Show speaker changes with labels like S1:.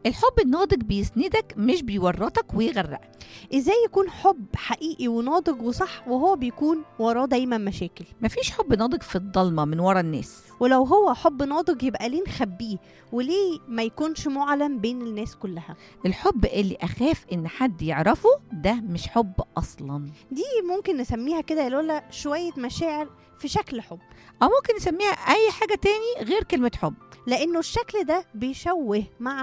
S1: الحب الناضج بيسندك مش بيورطك ويغرقك
S2: ازاي يكون حب حقيقي وناضج وصح وهو بيكون وراه دايما مشاكل
S1: مفيش حب ناضج في الضلمه من ورا الناس
S2: ولو هو حب ناضج يبقى ليه نخبيه وليه ما يكونش معلن بين الناس كلها
S1: الحب اللي اخاف ان حد يعرفه ده مش حب اصلا
S2: دي ممكن نسميها كده يا لولا شويه مشاعر في شكل حب
S1: او ممكن نسميها اي حاجه تاني غير كلمه حب
S2: لانه الشكل ده بيشوه مع